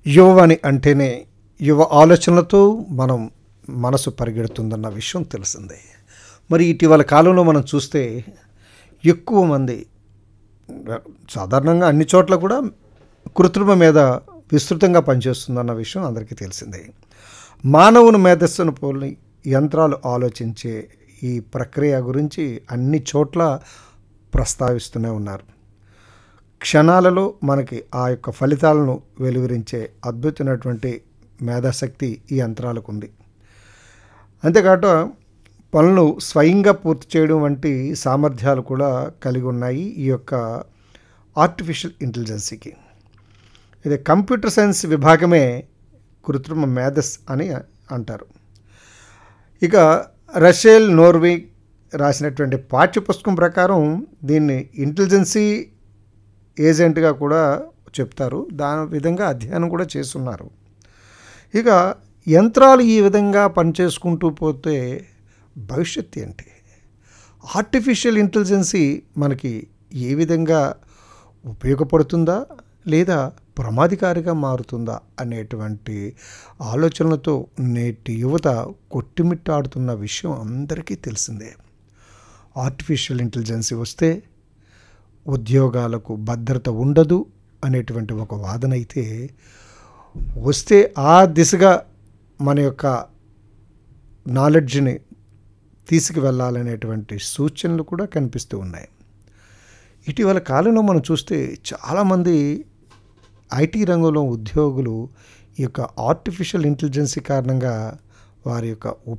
యువవాణి అంటేనే యువ ఆలోచనలతో మనం మనసు పరిగెడుతుందన్న విషయం తెలిసిందే మరి ఇటీవల కాలంలో మనం చూస్తే ఎక్కువ మంది సాధారణంగా అన్ని చోట్ల కూడా కృత్రిమ మీద విస్తృతంగా పనిచేస్తుందన్న విషయం అందరికీ తెలిసిందే మానవుని మేధస్సును పోలి యంత్రాలు ఆలోచించే ఈ ప్రక్రియ గురించి అన్ని చోట్ల ప్రస్తావిస్తూనే ఉన్నారు క్షణాలలో మనకి ఆ యొక్క ఫలితాలను వెలువరించే అద్భుతమైనటువంటి మేధాశక్తి ఈ యంత్రాలకు ఉంది అంతేకాక పనులు స్వయంగా పూర్తి చేయడం వంటి సామర్థ్యాలు కూడా కలిగి ఉన్నాయి ఈ యొక్క ఆర్టిఫిషియల్ ఇంటెలిజెన్సీకి ఇది కంప్యూటర్ సైన్స్ విభాగమే కృత్రిమ మేధస్ అని అంటారు ఇక రషేల్ నోర్వే రాసినటువంటి పాఠ్యపుస్తకం ప్రకారం దీన్ని ఇంటెలిజెన్సీ ఏజెంట్గా కూడా చెప్తారు దాని విధంగా అధ్యయనం కూడా చేస్తున్నారు ఇక యంత్రాలు ఈ విధంగా పనిచేసుకుంటూ పోతే భవిష్యత్తు ఏంటి ఆర్టిఫిషియల్ ఇంటెలిజెన్సీ మనకి ఏ విధంగా ఉపయోగపడుతుందా లేదా ప్రమాదకారిగా మారుతుందా అనేటువంటి ఆలోచనలతో నేటి యువత కొట్టిమిట్టాడుతున్న విషయం అందరికీ తెలిసిందే ఆర్టిఫిషియల్ ఇంటెలిజెన్సీ వస్తే ఉద్యోగాలకు భద్రత ఉండదు అనేటువంటి ఒక వాదన అయితే వస్తే ఆ దిశగా మన యొక్క నాలెడ్జ్ని తీసుకువెళ్ళాలనేటువంటి సూచనలు కూడా కనిపిస్తూ ఉన్నాయి ఇటీవల కాలంలో మనం చూస్తే చాలామంది ఐటీ రంగంలో ఉద్యోగులు ఈ యొక్క ఆర్టిఫిషియల్ ఇంటెలిజెన్సీ కారణంగా వారి యొక్క